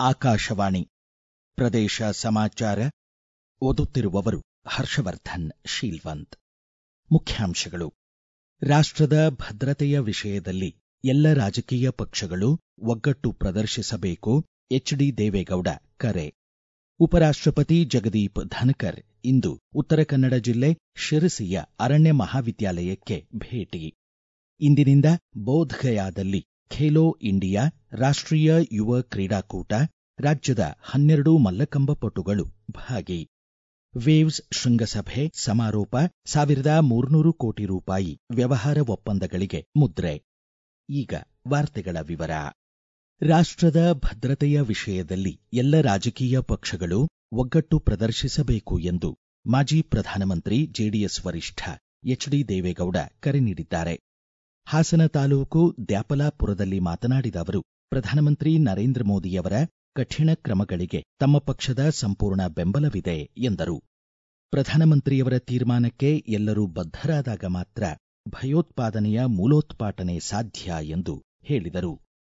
ಆಕಾಶವಾಣಿ ಪ್ರದೇಶ ಸಮಾಚಾರ ಓದುತ್ತಿರುವವರು ಹರ್ಷವರ್ಧನ್ ಶೀಲ್ವಂತ್ ಮುಖ್ಯಾಂಶಗಳು ರಾಷ್ಟದ ಭದ್ರತೆಯ ವಿಷಯದಲ್ಲಿ ಎಲ್ಲ ರಾಜಕೀಯ ಪಕ್ಷಗಳು ಒಗ್ಗಟ್ಟು ಪ್ರದರ್ಶಿಸಬೇಕು ಎಚ್ಡಿ ದೇವೇಗೌಡ ಕರೆ ಉಪರಾಷ್ಟಪತಿ ಜಗದೀಪ್ ಧನಕರ್ ಇಂದು ಉತ್ತರ ಕನ್ನಡ ಜಿಲ್ಲೆ ಶಿರಸಿಯ ಅರಣ್ಯ ಮಹಾವಿದ್ಯಾಲಯಕ್ಕೆ ಭೇಟಿ ಇಂದಿನಿಂದ ಬೋಧ್ಗಯಾದಲ್ಲಿ ಖೇಲೋ ಇಂಡಿಯಾ ರಾಷ್ಟೀಯ ಯುವ ಕ್ರೀಡಾಕೂಟ ರಾಜ್ಯದ ಹನ್ನೆರಡು ಮಲ್ಲಕಂಬ ಪಟುಗಳು ಭಾಗಿ ವೇವ್ಸ್ ಶೃಂಗಸಭೆ ಸಮಾರೋಪ ಸಾವಿರದ ಮೂರ್ನೂರು ಕೋಟಿ ರೂಪಾಯಿ ವ್ಯವಹಾರ ಒಪ್ಪಂದಗಳಿಗೆ ಮುದ್ರೆ ಈಗ ವಾರ್ತೆಗಳ ವಿವರ ರಾಷ್ಟದ ಭದ್ರತೆಯ ವಿಷಯದಲ್ಲಿ ಎಲ್ಲ ರಾಜಕೀಯ ಪಕ್ಷಗಳು ಒಗ್ಗಟ್ಟು ಪ್ರದರ್ಶಿಸಬೇಕು ಎಂದು ಮಾಜಿ ಪ್ರಧಾನಮಂತ್ರಿ ಜೆಡಿಎಸ್ ವರಿಷ್ಠ ಎಚ್ಡಿ ದೇವೇಗೌಡ ಕರೆ ನೀಡಿದ್ದಾರೆ ಹಾಸನ ತಾಲೂಕು ದ್ಯಾಪಲಾಪುರದಲ್ಲಿ ಮಾತನಾಡಿದ ಅವರು ಪ್ರಧಾನಮಂತ್ರಿ ನರೇಂದ್ರ ಮೋದಿಯವರ ಕಠಿಣ ಕ್ರಮಗಳಿಗೆ ತಮ್ಮ ಪಕ್ಷದ ಸಂಪೂರ್ಣ ಬೆಂಬಲವಿದೆ ಎಂದರು ಪ್ರಧಾನಮಂತ್ರಿಯವರ ತೀರ್ಮಾನಕ್ಕೆ ಎಲ್ಲರೂ ಬದ್ಧರಾದಾಗ ಮಾತ್ರ ಭಯೋತ್ಪಾದನೆಯ ಮೂಲೋತ್ಪಾಟನೆ ಸಾಧ್ಯ ಎಂದು ಹೇಳಿದರು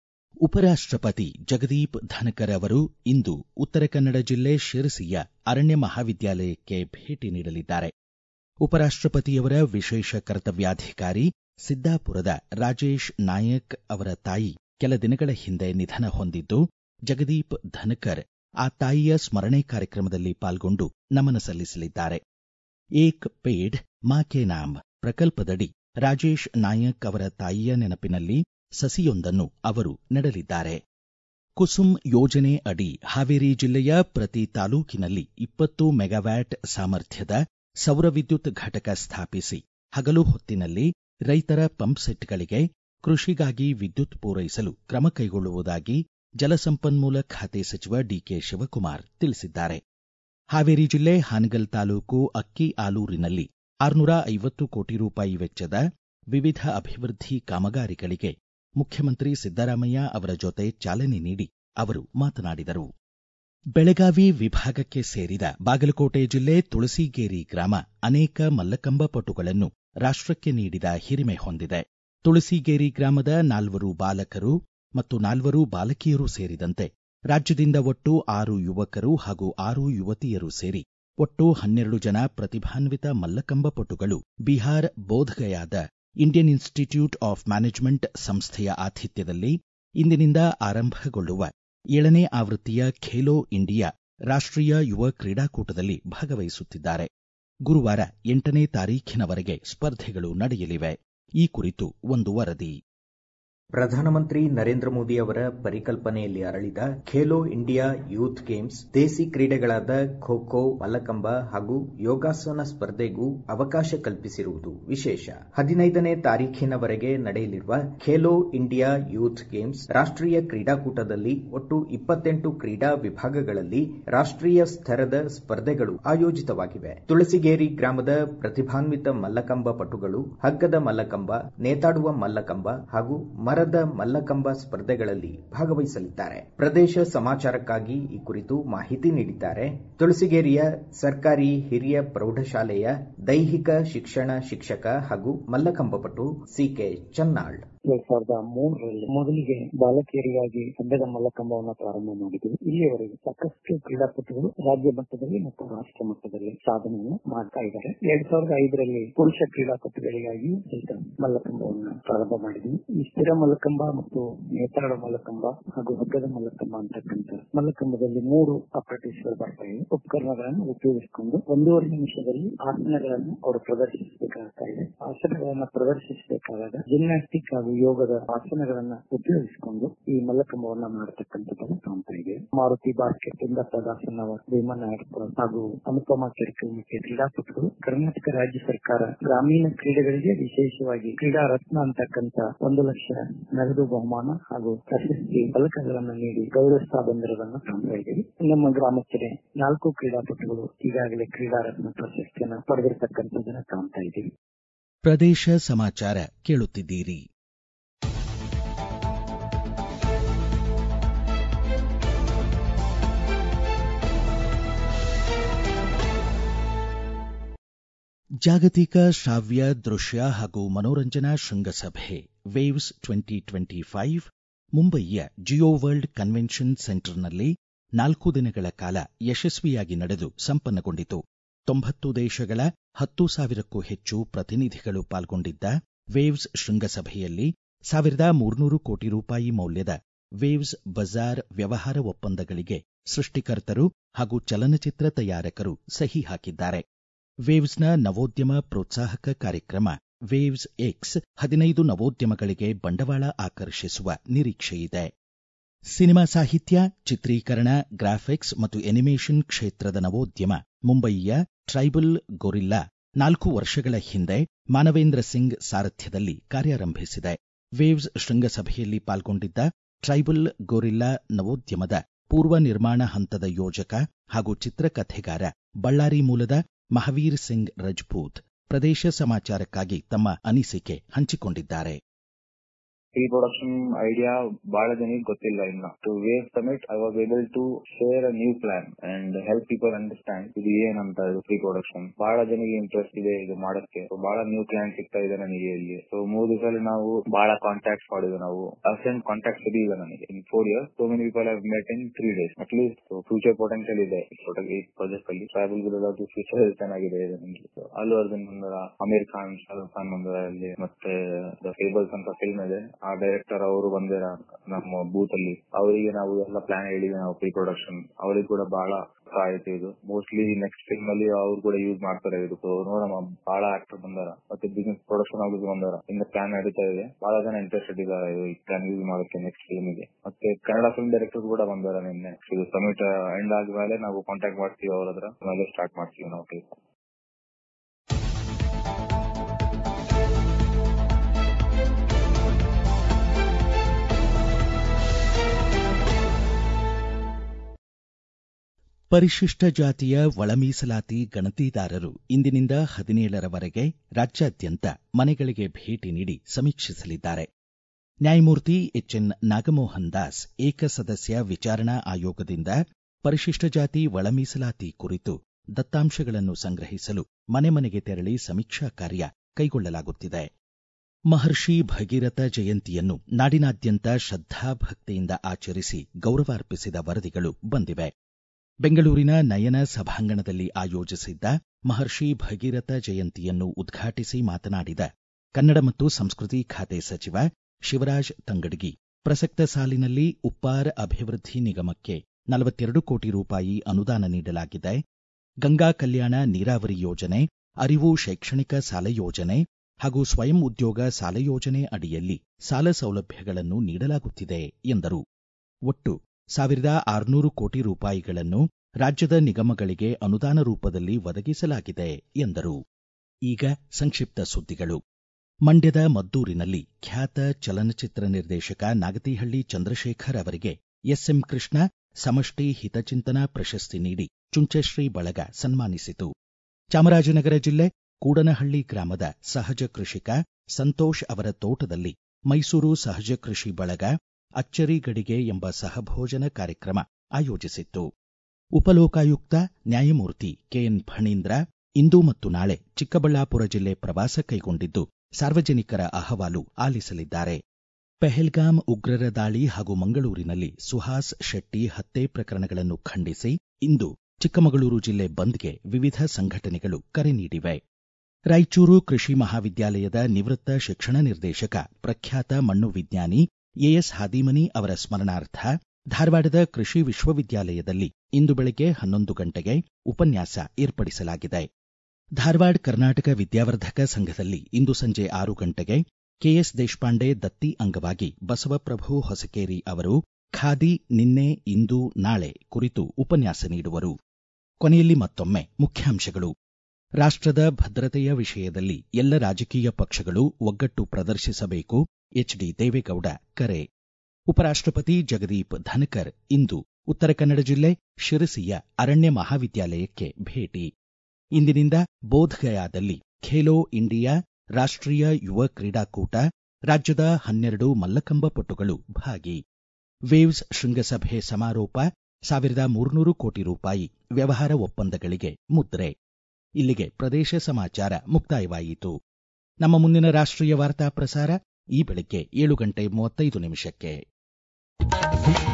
ಉಪರಾಷ್ಟಪತಿ ಜಗದೀಪ್ ಧನಕರ್ ಅವರು ಇಂದು ಉತ್ತರ ಕನ್ನಡ ಜಿಲ್ಲೆ ಶಿರಸಿಯ ಅರಣ್ಯ ಮಹಾವಿದ್ಯಾಲಯಕ್ಕೆ ಭೇಟಿ ನೀಡಲಿದ್ದಾರೆ ಉಪರಾಷ್ಟಪತಿಯವರ ವಿಶೇಷ ಕರ್ತವ್ಯಾಧಿಕಾರಿ ಸಿದ್ದಾಪುರದ ರಾಜೇಶ್ ನಾಯಕ್ ಅವರ ತಾಯಿ ಕೆಲ ದಿನಗಳ ಹಿಂದೆ ನಿಧನ ಹೊಂದಿದ್ದು ಜಗದೀಪ್ ಧನಕರ್ ಆ ತಾಯಿಯ ಸ್ಮರಣೆ ಕಾರ್ಯಕ್ರಮದಲ್ಲಿ ಪಾಲ್ಗೊಂಡು ನಮನ ಸಲ್ಲಿಸಲಿದ್ದಾರೆ ಏಕ್ ಪೇಡ್ ಮಾ ಕೆ ನಾಮ್ ಪ್ರಕಲ್ಪದಡಿ ರಾಜೇಶ್ ನಾಯಕ್ ಅವರ ತಾಯಿಯ ನೆನಪಿನಲ್ಲಿ ಸಸಿಯೊಂದನ್ನು ಅವರು ನೆಡಲಿದ್ದಾರೆ ಕುಸುಮ್ ಯೋಜನೆ ಅಡಿ ಹಾವೇರಿ ಜಿಲ್ಲೆಯ ಪ್ರತಿ ತಾಲೂಕಿನಲ್ಲಿ ಇಪ್ಪತ್ತು ಮೆಗಾವ್ಯಾಟ್ ಸಾಮರ್ಥ್ಯದ ಸೌರ ವಿದ್ಯುತ್ ಘಟಕ ಸ್ಥಾಪಿಸಿ ಹಗಲು ಹೊತ್ತಿನಲ್ಲಿ ರೈತರ ಪಂಪ್ಸೆಟ್ಗಳಿಗೆ ಕೃಷಿಗಾಗಿ ವಿದ್ಯುತ್ ಪೂರೈಸಲು ಕ್ರಮ ಕೈಗೊಳ್ಳುವುದಾಗಿ ಜಲಸಂಪನ್ಮೂಲ ಖಾತೆ ಸಚಿವ ಡಿಕೆ ಶಿವಕುಮಾರ್ ತಿಳಿಸಿದ್ದಾರೆ ಹಾವೇರಿ ಜಿಲ್ಲೆ ಹಾನಗಲ್ ತಾಲೂಕು ಅಕ್ಕಿ ಆಲೂರಿನಲ್ಲಿ ಆರುನೂರ ಐವತ್ತು ಕೋಟಿ ರೂಪಾಯಿ ವೆಚ್ಚದ ವಿವಿಧ ಅಭಿವೃದ್ಧಿ ಕಾಮಗಾರಿಗಳಿಗೆ ಮುಖ್ಯಮಂತ್ರಿ ಸಿದ್ದರಾಮಯ್ಯ ಅವರ ಜೊತೆ ಚಾಲನೆ ನೀಡಿ ಅವರು ಮಾತನಾಡಿದರು ಬೆಳಗಾವಿ ವಿಭಾಗಕ್ಕೆ ಸೇರಿದ ಬಾಗಲಕೋಟೆ ಜಿಲ್ಲೆ ತುಳಸಿಗೇರಿ ಗ್ರಾಮ ಅನೇಕ ಮಲ್ಲಕಂಬ ಪಟುಗಳನ್ನು ರಾಷ್ಟಕ್ಕೆ ನೀಡಿದ ಹಿರಿಮೆ ಹೊಂದಿದೆ ತುಳಸಿಗೇರಿ ಗ್ರಾಮದ ನಾಲ್ವರು ಬಾಲಕರು ಮತ್ತು ನಾಲ್ವರು ಬಾಲಕಿಯರು ಸೇರಿದಂತೆ ರಾಜ್ಯದಿಂದ ಒಟ್ಟು ಆರು ಯುವಕರು ಹಾಗೂ ಆರು ಯುವತಿಯರು ಸೇರಿ ಒಟ್ಟು ಹನ್ನೆರಡು ಜನ ಪ್ರತಿಭಾನ್ವಿತ ಮಲ್ಲಕಂಬ ಪಟುಗಳು ಬಿಹಾರ್ ಬೋಧ್ಗಯಾದ ಇಂಡಿಯನ್ ಇನ್ಸ್ಟಿಟ್ಯೂಟ್ ಆಫ್ ಮ್ಯಾನೇಜ್ಮೆಂಟ್ ಸಂಸ್ಥೆಯ ಆತಿಥ್ಯದಲ್ಲಿ ಇಂದಿನಿಂದ ಆರಂಭಗೊಳ್ಳುವ ಏಳನೇ ಆವೃತ್ತಿಯ ಖೇಲೋ ಇಂಡಿಯಾ ರಾಷ್ಟೀಯ ಯುವ ಕ್ರೀಡಾಕೂಟದಲ್ಲಿ ಭಾಗವಹಿಸುತ್ತಿದ್ದಾರೆ ಗುರುವಾರ ಎಂಟನೇ ತಾರೀಖಿನವರೆಗೆ ಸ್ಪರ್ಧೆಗಳು ನಡೆಯಲಿವೆ ಈ ಕುರಿತು ಒಂದು ವರದಿ ಪ್ರಧಾನಮಂತ್ರಿ ನರೇಂದ್ರ ಮೋದಿ ಅವರ ಪರಿಕಲ್ಪನೆಯಲ್ಲಿ ಅರಳಿದ ಖೇಲೋ ಇಂಡಿಯಾ ಯೂತ್ ಗೇಮ್ಸ್ ದೇಸಿ ಕ್ರೀಡೆಗಳಾದ ಖೋ ಖೋ ಮಲ್ಲಕಂಬ ಹಾಗೂ ಯೋಗಾಸನ ಸ್ಪರ್ಧೆಗೂ ಅವಕಾಶ ಕಲ್ಪಿಸಿರುವುದು ವಿಶೇಷ ಹದಿನೈದನೇ ತಾರೀಖಿನವರೆಗೆ ನಡೆಯಲಿರುವ ಖೇಲೋ ಇಂಡಿಯಾ ಯೂತ್ ಗೇಮ್ಸ್ ರಾಷ್ಟೀಯ ಕ್ರೀಡಾಕೂಟದಲ್ಲಿ ಒಟ್ಟು ಇಪ್ಪತ್ತೆಂಟು ಕ್ರೀಡಾ ವಿಭಾಗಗಳಲ್ಲಿ ರಾಷ್ಟೀಯ ಸ್ತರದ ಸ್ಪರ್ಧೆಗಳು ಆಯೋಜಿತವಾಗಿವೆ ತುಳಸಿಗೇರಿ ಗ್ರಾಮದ ಪ್ರತಿಭಾನ್ವಿತ ಮಲ್ಲಕಂಬ ಪಟುಗಳು ಹಗ್ಗದ ಮಲ್ಲಕಂಬ ನೇತಾಡುವ ಮಲ್ಲಕಂಬ ಹಾಗೂ ಮರದ ಮಲ್ಲಕಂಬ ಸ್ಪರ್ಧೆಗಳಲ್ಲಿ ಭಾಗವಹಿಸಲಿದ್ದಾರೆ ಪ್ರದೇಶ ಸಮಾಚಾರಕ್ಕಾಗಿ ಈ ಕುರಿತು ಮಾಹಿತಿ ನೀಡಿದ್ದಾರೆ ತುಳಸಿಗೇರಿಯ ಸರ್ಕಾರಿ ಹಿರಿಯ ಪ್ರೌಢಶಾಲೆಯ ದೈಹಿಕ ಶಿಕ್ಷಣ ಶಿಕ್ಷಕ ಹಾಗೂ ಮಲ್ಲಕಂಬ ಪಟು ಸಿಕೆ ಚನ್ನಾಳ್ ಎರಡ್ ಸಾವಿರದ ಮೂರರಲ್ಲಿ ಮೊದಲಿಗೆ ಬಾಲಕಿಯರಿಗಾಗಿ ಸದ್ಯದ ಮಲ್ಲಕಂಬವನ್ನು ಪ್ರಾರಂಭ ಮಾಡಿದ್ವಿ ಇಲ್ಲಿಯವರೆಗೆ ಸಾಕಷ್ಟು ಕ್ರೀಡಾಪಟುಗಳು ರಾಜ್ಯ ಮಟ್ಟದಲ್ಲಿ ಮತ್ತು ರಾಷ್ಟ್ರ ಮಟ್ಟದಲ್ಲಿ ಸಾಧನೆಯನ್ನು ಮಾಡ್ತಾ ಇದ್ದಾರೆ ಎರಡ್ ಸಾವಿರದ ಐದರಲ್ಲಿ ಪುರುಷ ಕ್ರೀಡಾಪಟುಗಳಿಗಾಗಿ ಸಹಿತ ಮಲ್ಲಕಂಬವನ್ನು ಪ್ರಾರಂಭ ಮಾಡಿದ್ವಿ ಈ ಸ್ಥಿರ ಮಲ್ಲಕಂಬ ಮತ್ತು ನೇತಾಡ ಮಲ್ಲಕಂಬ ಹಾಗೂ ಹಗ್ಗದ ಮಲ್ಲಕಂಬ ಅಂತಕ್ಕಂಥ ಮಲ್ಲಕಂಬದಲ್ಲಿ ಮೂರು ಆಪರೇಟಿವ್ಸ್ಗಳು ಬರ್ತಾ ಇವೆ ಉಪಕರಣಗಳನ್ನು ಉಪಯೋಗಿಸಿಕೊಂಡು ಒಂದೂವರೆ ನಿಮಿಷದಲ್ಲಿ ಆಸನಗಳನ್ನು ಅವರು ಪ್ರದರ್ಶಿಸಬೇಕಾಗ್ತಾ ಇದೆ ಆಸನಗಳನ್ನು ಪ್ರದರ್ಶಿಸಬೇಕಾದಾಗ ಜಿಮ್ನಾಸ್ಟಿಕ್ ಹಾಗೂ ಯೋಗದ ಆಸನಗಳನ್ನ ಉಪಯೋಗಿಸಿಕೊಂಡು ಈ ಮಲ್ಲಕಂಬವನ್ನ ಮಾಡತಕ್ಕಂಥದ್ದನ್ನು ಕಾಣ್ತಾ ಇದೆ ಮಾರುತಿ ಬಾಸ್ಕೆಟ್ ಇಂದ ಪ್ರದಾಸನ್ ಅವರ್ ಭೀಮನ್ ನಾಯಕಪುರ ಹಾಗೂ ಅನುಪಮ ಕೆರೆಕಲ್ಮಕ್ಕೆ ಕ್ರೀಡಾಪಟುಗಳು ಕರ್ನಾಟಕ ರಾಜ್ಯ ಸರ್ಕಾರ ಗ್ರಾಮೀಣ ಕ್ರೀಡೆಗಳಿಗೆ ವಿಶೇಷವಾಗಿ ಕ್ರೀಡಾ ರತ್ನ ಅಂತಕ್ಕಂಥ ಒಂದು ಲಕ್ಷ ನಗದು ಬಹುಮಾನ ಹಾಗೂ ಪ್ರಶಸ್ತಿ ಫಲಕಗಳನ್ನು ನೀಡಿ ಗೌರವಿಸ್ತಾ ಬಂದಿರೋದನ್ನು ಕಾಣ್ತಾ ಇದ್ದೀವಿ ನಮ್ಮ ಗ್ರಾಮಸ್ಥರೇ ನಾಲ್ಕು ಕ್ರೀಡಾಪಟುಗಳು ಈಗಾಗಲೇ ಕ್ರೀಡಾ ರತ್ನ ಪ್ರಶಸ್ತಿಯನ್ನು ಪಡೆದಿರತಕ್ಕಂಥದ್ದನ್ನು ಕಾಣ್ತಾ ಇದ್ದೀವಿ ಪ್ರದೇಶ ಸಮಾಚಾರ ಕೇಳುತ್ತಿದ್ದೀರಿ ಜಾಗತಿಕ ಶ್ರಾವ್ಯ ದೃಶ್ಯ ಹಾಗೂ ಮನೋರಂಜನಾ ಶೃಂಗಸಭೆ ವೇವ್ಸ್ ಟ್ವೆಂಟಿ ಟ್ವೆಂಟಿ ಫೈವ್ ಮುಂಬಯಿಯ ಜಿಯೋ ವರ್ಲ್ಡ್ ಕನ್ವೆನ್ಷನ್ ಸೆಂಟರ್ನಲ್ಲಿ ನಾಲ್ಕು ದಿನಗಳ ಕಾಲ ಯಶಸ್ವಿಯಾಗಿ ನಡೆದು ಸಂಪನ್ನಗೊಂಡಿತು ತೊಂಬತ್ತು ದೇಶಗಳ ಹತ್ತು ಸಾವಿರಕ್ಕೂ ಹೆಚ್ಚು ಪ್ರತಿನಿಧಿಗಳು ಪಾಲ್ಗೊಂಡಿದ್ದ ವೇವ್ಸ್ ಶೃಂಗಸಭೆಯಲ್ಲಿ ಸಾವಿರದ ಮೂರ್ನೂರು ಕೋಟಿ ರೂಪಾಯಿ ಮೌಲ್ಯದ ವೇವ್ಸ್ ಬಜಾರ್ ವ್ಯವಹಾರ ಒಪ್ಪಂದಗಳಿಗೆ ಸೃಷ್ಟಿಕರ್ತರು ಹಾಗೂ ಚಲನಚಿತ್ರ ತಯಾರಕರು ಸಹಿ ಹಾಕಿದ್ದಾರೆ ವೇವ್ಸ್ನ ನವೋದ್ಯಮ ಪ್ರೋತ್ಸಾಹಕ ಕಾರ್ಯಕ್ರಮ ವೇವ್ಸ್ ಎಕ್ಸ್ ಹದಿನೈದು ನವೋದ್ಯಮಗಳಿಗೆ ಬಂಡವಾಳ ಆಕರ್ಷಿಸುವ ನಿರೀಕ್ಷೆಯಿದೆ ಸಿನಿಮಾ ಸಾಹಿತ್ಯ ಚಿತ್ರೀಕರಣ ಗ್ರಾಫಿಕ್ಸ್ ಮತ್ತು ಎನಿಮೇಷನ್ ಕ್ಷೇತ್ರದ ನವೋದ್ಯಮ ಮುಂಬಯಿಯ ಟ್ರೈಬಲ್ ಗೊರಿಲ್ಲಾ ನಾಲ್ಕು ವರ್ಷಗಳ ಹಿಂದೆ ಮಾನವೇಂದ್ರ ಸಿಂಗ್ ಸಾರಥ್ಯದಲ್ಲಿ ಕಾರ್ಯಾರಂಭಿಸಿದೆ ವೇವ್ಸ್ ಶೃಂಗಸಭೆಯಲ್ಲಿ ಪಾಲ್ಗೊಂಡಿದ್ದ ಟ್ರೈಬಲ್ ಗೊರಿಲ್ಲಾ ನವೋದ್ಯಮದ ಪೂರ್ವ ನಿರ್ಮಾಣ ಹಂತದ ಯೋಜಕ ಹಾಗೂ ಚಿತ್ರಕಥೆಗಾರ ಬಳ್ಳಾರಿ ಮೂಲದ ಮಹಾವೀರ್ ಸಿಂಗ್ ರಜಪೂತ್ ಪ್ರದೇಶ ಸಮಾಚಾರಕ್ಕಾಗಿ ತಮ್ಮ ಅನಿಸಿಕೆ ಹಂಚಿಕೊಂಡಿದ್ದಾರೆ ಪ್ರೀ ಪ್ರೊಡಕ್ಷನ್ ಐಡಿಯಾ ಬಹಳ ಜನಕ್ಕೆ ಗೊತ್ತಿಲ್ಲ ಇನ್ನ to wave summit I was able to share a new plan and help people understand ಇದು ಏನಂತ ಇದು ಪ್ರೀ ಪ್ರೊಡಕ್ಷನ್ ಬಹಳ ಜನಕ್ಕೆ ಇಂಟ್ರೆಸ್ಟ್ ಇದೆ ಇದು ಮಾಡಕ್ಕೆ So, ಬಹಳ ನ್ಯೂ ಪ್ಲಾನ್ ಸಿಗ್ತಾ ಇದೆ ನನಗೆ ಇಲ್ಲಿ ಸೊ ಮೂರು ದಿವಸದಲ್ಲಿ ನಾವು ಬಹಳ ಕಾಂಟ್ಯಾಕ್ಟ್ ಮಾಡಿದ್ವಿ ನಾವು ಅಸೆಂಟ್ ಕಾಂಟ್ಯಾಕ್ಟ್ ಇರಲಿಲ್ಲ ನನಗೆ in four years so many people have met in three days at least future potential ಇದೆ ಈ ಪ್ರಾಜೆಕ್ಟ್ ಅಲ್ಲಿ ಟ್ರಾವೆಲ್ ಫ್ಯೂಚರ್ ಚೆನ್ನಾಗಿದೆ ಇದು ನಮ್ಗೆ So, ಅಲ್ಲು ಅರ್ಜುನ್ ಬಂದರ ಅಮೀರ್ ಖಾನ್ ಶಾರುಖ್ ಖಾನ್ ಬಂದರ ಅಲ್ಲಿ ಮತ್ತೆ ಫೇಬಲ್ಸ್ ಅಂತ ಫಿಲ್ಮ್ ಇದೆ ಆ ಡೈರೆಕ್ಟರ್ ಅವರು ಬಂದಿರ ನಮ್ಮ ಬೂತ್ ಅಲ್ಲಿ ಅವರಿಗೆ ನಾವು ಎಲ್ಲ ಪ್ಲಾನ್ ಹೇಳಿದ್ವಿ ನಾವು ಪ್ರೀ ಪ್ರೊಡಕ್ಷನ್ ಅವರಿಗೆ ಕೂಡ ಬಹಳ ಆಯ್ತು ಇದು ಮೋಸ್ಟ್ಲಿ ನೆಕ್ಸ್ಟ್ ಫಿಲ್ಮ್ ಅಲ್ಲಿ ಅವ್ರು ಕೂಡ ಯೂಸ್ ಮಾಡ್ತಾರೆ ಇದು So, ನೋಡೋಣ ಬಹಳ ಆಕ್ಟರ್ ಬಂದಾರ ಮತ್ತೆ ಬಿಸ್ನೆಸ್ ಪ್ರೊಡಕ್ಷನ್ ಆಗಿ ಬಂದಾರ ಇನ್ನು ಪ್ಲಾನ್ ನಡೀತಾ ಇದೆ ಬಹಳ ಜನ ಇಂಟ್ರೆಸ್ಟೆಡ್ ಇದ್ದಾರೆ ಇದು ಈ ಪ್ಲಾನ್ ಯೂಸ್ ಮಾಡೋಕೆ ನೆಕ್ಸ್ಟ್ ಫಿಲ್ಮ್ ಗೆ ಮತ್ತೆ ಕನ್ನಡ ಫಿಲ್ಮ್ ಡೈರೆಕ್ಟರ್ ಕೂಡ ಬಂದಾರ ನಿನ್ನೆ ಇದು ಸಮಿಟ್ ಎಂಡ್ ಆದ್ಮೇಲೆ ನಾವು ಕಾಂಟ್ಯಾಕ್ಟ್ ಮಾಡ್ತೀವಿ ಅವ್ರ ಹತ್ರ ಆಮೇಲೆ ಸ್ಟಾರ್ಟ್ ಮಾಡ್ತೀವಿ ನಾವು ಕೆಲಸ ಪರಿಶಿಷ್ಟ ಜಾತಿಯ ಒಳ ಮೀಸಲಾತಿ ಗಣತಿದಾರರು ಇಂದಿನಿಂದ ಹದಿನೇಳರವರೆಗೆ ರಾಜ್ಯಾದ್ಯಂತ ಮನೆಗಳಿಗೆ ಭೇಟಿ ನೀಡಿ ಸಮೀಕ್ಷಿಸಲಿದ್ದಾರೆ ನ್ಯಾಯಮೂರ್ತಿ ಎಚ್ಎನ್ ನಾಗಮೋಹನ್ ದಾಸ್ ಏಕಸದಸ್ಯ ವಿಚಾರಣಾ ಆಯೋಗದಿಂದ ಪರಿಶಿಷ್ಟ ಜಾತಿ ಒಳ ಮೀಸಲಾತಿ ಕುರಿತು ದತ್ತಾಂಶಗಳನ್ನು ಸಂಗ್ರಹಿಸಲು ಮನೆ ಮನೆಗೆ ತೆರಳಿ ಸಮೀಕ್ಷಾ ಕಾರ್ಯ ಕೈಗೊಳ್ಳಲಾಗುತ್ತಿದೆ ಮಹರ್ಷಿ ಭಗೀರಥ ಜಯಂತಿಯನ್ನು ನಾಡಿನಾದ್ಯಂತ ಶ್ರದ್ಧಾಭಕ್ತಿಯಿಂದ ಆಚರಿಸಿ ಗೌರವಾರ್ಪಿಸಿದ ವರದಿಗಳು ಬಂದಿವೆ ಬೆಂಗಳೂರಿನ ನಯನ ಸಭಾಂಗಣದಲ್ಲಿ ಆಯೋಜಿಸಿದ್ದ ಮಹರ್ಷಿ ಭಗೀರಥ ಜಯಂತಿಯನ್ನು ಉದ್ಘಾಟಿಸಿ ಮಾತನಾಡಿದ ಕನ್ನಡ ಮತ್ತು ಸಂಸ್ಕೃತಿ ಖಾತೆ ಸಚಿವ ಶಿವರಾಜ್ ತಂಗಡಗಿ ಪ್ರಸಕ್ತ ಸಾಲಿನಲ್ಲಿ ಉಪ್ಪಾರ ಅಭಿವೃದ್ಧಿ ನಿಗಮಕ್ಕೆ ನಲವತ್ತೆರಡು ಕೋಟಿ ರೂಪಾಯಿ ಅನುದಾನ ನೀಡಲಾಗಿದೆ ಗಂಗಾ ಕಲ್ಯಾಣ ನೀರಾವರಿ ಯೋಜನೆ ಅರಿವು ಶೈಕ್ಷಣಿಕ ಸಾಲ ಯೋಜನೆ ಹಾಗೂ ಸ್ವಯಂ ಉದ್ಯೋಗ ಸಾಲ ಯೋಜನೆ ಅಡಿಯಲ್ಲಿ ಸಾಲ ಸೌಲಭ್ಯಗಳನ್ನು ನೀಡಲಾಗುತ್ತಿದೆ ಎಂದರು ಒಟ್ಟು ಸಾವಿರದ ಆರುನೂರು ಕೋಟಿ ರೂಪಾಯಿಗಳನ್ನು ರಾಜ್ಯದ ನಿಗಮಗಳಿಗೆ ಅನುದಾನ ರೂಪದಲ್ಲಿ ಒದಗಿಸಲಾಗಿದೆ ಎಂದರು ಈಗ ಸಂಕ್ಷಿಪ್ತ ಸುದ್ದಿಗಳು ಮಂಡ್ಯದ ಮದ್ದೂರಿನಲ್ಲಿ ಖ್ಯಾತ ಚಲನಚಿತ್ರ ನಿರ್ದೇಶಕ ನಾಗತಿಹಳ್ಳಿ ಚಂದ್ರಶೇಖರ್ ಅವರಿಗೆ ಎಸ್ಎಂ ಕೃಷ್ಣ ಸಮಷ್ಟಿ ಹಿತಚಿಂತನ ಪ್ರಶಸ್ತಿ ನೀಡಿ ಚುಂಚಶ್ರೀ ಬಳಗ ಸನ್ಮಾನಿಸಿತು ಚಾಮರಾಜನಗರ ಜಿಲ್ಲೆ ಕೂಡನಹಳ್ಳಿ ಗ್ರಾಮದ ಸಹಜ ಕೃಷಿಕ ಸಂತೋಷ್ ಅವರ ತೋಟದಲ್ಲಿ ಮೈಸೂರು ಸಹಜ ಕೃಷಿ ಬಳಗ ಅಚ್ಚರಿ ಗಡಿಗೆ ಎಂಬ ಸಹಭೋಜನ ಕಾರ್ಯಕ್ರಮ ಆಯೋಜಿಸಿತ್ತು ಉಪಲೋಕಾಯುಕ್ತ ನ್ಯಾಯಮೂರ್ತಿ ಕೆಎನ್ ಫಣೀಂದ್ರ ಇಂದು ಮತ್ತು ನಾಳೆ ಚಿಕ್ಕಬಳ್ಳಾಪುರ ಜಿಲ್ಲೆ ಪ್ರವಾಸ ಕೈಗೊಂಡಿದ್ದು ಸಾರ್ವಜನಿಕರ ಅಹವಾಲು ಆಲಿಸಲಿದ್ದಾರೆ ಪೆಹಲ್ಗಾಮ್ ಉಗ್ರರ ದಾಳಿ ಹಾಗೂ ಮಂಗಳೂರಿನಲ್ಲಿ ಸುಹಾಸ್ ಶೆಟ್ಟಿ ಹತ್ಯೆ ಪ್ರಕರಣಗಳನ್ನು ಖಂಡಿಸಿ ಇಂದು ಚಿಕ್ಕಮಗಳೂರು ಜಿಲ್ಲೆ ಬಂದ್ಗೆ ವಿವಿಧ ಸಂಘಟನೆಗಳು ಕರೆ ನೀಡಿವೆ ರಾಯಚೂರು ಕೃಷಿ ಮಹಾವಿದ್ಯಾಲಯದ ನಿವೃತ್ತ ಶಿಕ್ಷಣ ನಿರ್ದೇಶಕ ಪ್ರಖ್ಯಾತ ಮಣ್ಣು ವಿಜ್ಞಾನಿ ಎಎಸ್ ಹಾದಿಮನಿ ಅವರ ಸ್ಮರಣಾರ್ಥ ಧಾರವಾಡದ ಕೃಷಿ ವಿಶ್ವವಿದ್ಯಾಲಯದಲ್ಲಿ ಇಂದು ಬೆಳಗ್ಗೆ ಹನ್ನೊಂದು ಗಂಟೆಗೆ ಉಪನ್ಯಾಸ ಏರ್ಪಡಿಸಲಾಗಿದೆ ಧಾರವಾಡ ಕರ್ನಾಟಕ ವಿದ್ಯಾವರ್ಧಕ ಸಂಘದಲ್ಲಿ ಇಂದು ಸಂಜೆ ಆರು ಗಂಟೆಗೆ ಕೆಎಸ್ ದೇಶಪಾಂಡೆ ದತ್ತಿ ಅಂಗವಾಗಿ ಬಸವಪ್ರಭು ಹೊಸಕೇರಿ ಅವರು ಖಾದಿ ನಿನ್ನೆ ಇಂದು ನಾಳೆ ಕುರಿತು ಉಪನ್ಯಾಸ ನೀಡುವರು ಕೊನೆಯಲ್ಲಿ ಮತ್ತೊಮ್ಮೆ ಮುಖ್ಯಾಂಶಗಳು ರಾಷ್ಟ್ರದ ಭದ್ರತೆಯ ವಿಷಯದಲ್ಲಿ ಎಲ್ಲ ರಾಜಕೀಯ ಪಕ್ಷಗಳು ಒಗ್ಗಟ್ಟು ಪ್ರದರ್ಶಿಸಬೇಕು ಎಚ್ಡಿ ದೇವೇಗೌಡ ಕರೆ ಉಪರಾಷ್ಟ್ರಪತಿ ಜಗದೀಪ್ ಧನಕರ್ ಇಂದು ಉತ್ತರ ಕನ್ನಡ ಜಿಲ್ಲೆ ಶಿರಸಿಯ ಅರಣ್ಯ ಮಹಾವಿದ್ಯಾಲಯಕ್ಕೆ ಭೇಟಿ ಇಂದಿನಿಂದ ಬೋಧ್ಗಯಾದಲ್ಲಿ ಖೇಲೋ ಇಂಡಿಯಾ ರಾಷ್ಟ್ರೀಯ ಯುವ ಕ್ರೀಡಾಕೂಟ ರಾಜ್ಯದ ಹನ್ನೆರಡು ಮಲ್ಲಕಂಬ ಪಟುಗಳು ಭಾಗಿ ವೇವ್ಸ್ ಶೃಂಗಸಭೆ ಸಮಾರೋಪ ಸಾವಿರದ ಮೂರ್ನೂರು ಕೋಟಿ ರೂಪಾಯಿ ವ್ಯವಹಾರ ಒಪ್ಪಂದಗಳಿಗೆ ಮುದ್ರೆ ಇಲ್ಲಿಗೆ ಪ್ರದೇಶ ಸಮಾಚಾರ ಮುಕ್ತಾಯವಾಯಿತು ನಮ್ಮ ಮುಂದಿನ ರಾಷ್ಟ್ರೀಯ ವಾರ್ತಾ ಪ್ರಸಾರ ಈ ಬೆಳಗ್ಗೆ ಏಳು ಗಂಟೆ ಮೂವತ್ತೈದು ನಿಮಿಷಕ್ಕೆ ನಮಸ್ಕಾರ